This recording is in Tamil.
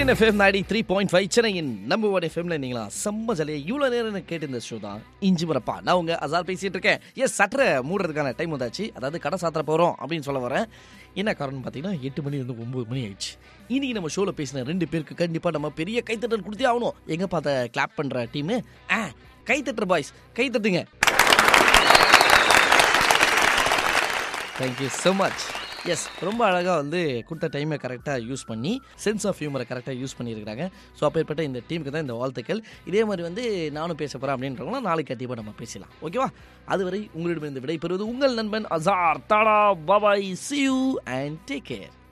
சூரியன் FM ninety three point five சென்னையின் நம்பர் ஒன் எஃப்எம்ல நீங்களா செம்ம ஜலியா இவ்வளோ நேரம் எனக்கு கேட்டு இந்த ஷோ தான் இஞ்சி மரப்பா நான் உங்க அசால் பேசிட்டு இருக்கேன் எஸ் சட்டரை மூடுறதுக்கான டைம் வந்தாச்சு அதாவது கடை சாத்திர போகிறோம் அப்படின்னு சொல்ல வரேன் என்ன காரணம் பார்த்தீங்கன்னா எட்டு மணி இருந்து ஒம்பது மணி ஆயிடுச்சு இன்னைக்கு நம்ம ஷோவில் பேசின ரெண்டு பேருக்கு கண்டிப்பாக நம்ம பெரிய கைத்தட்டல் கொடுத்தே ஆகணும் எங்கே பார்த்த கிளாப் பண்ணுற டீமு ஆ கைத்தட்டுற பாய்ஸ் கைத்தட்டுங்க தேங்க்யூ ஸோ மச் எஸ் ரொம்ப அழகாக வந்து கொடுத்த டைமை கரெக்டாக யூஸ் பண்ணி சென்ஸ் ஆஃப் ஹியூமரை கரெக்டாக யூஸ் பண்ணியிருக்கிறாங்க ஸோ அப்பேற்பட்ட இந்த டீமுக்கு தான் இந்த வாழ்த்துக்கள் இதே மாதிரி வந்து நானும் பேச போகிறேன் அப்படின்றவங்களாம் நாளைக்கு கண்டிப்பாக நம்ம பேசலாம் ஓகேவா அதுவரை உங்களிடமிருந்து விடைபெறுவது உங்கள் நண்பன் Azhar tata bye bye see you and take care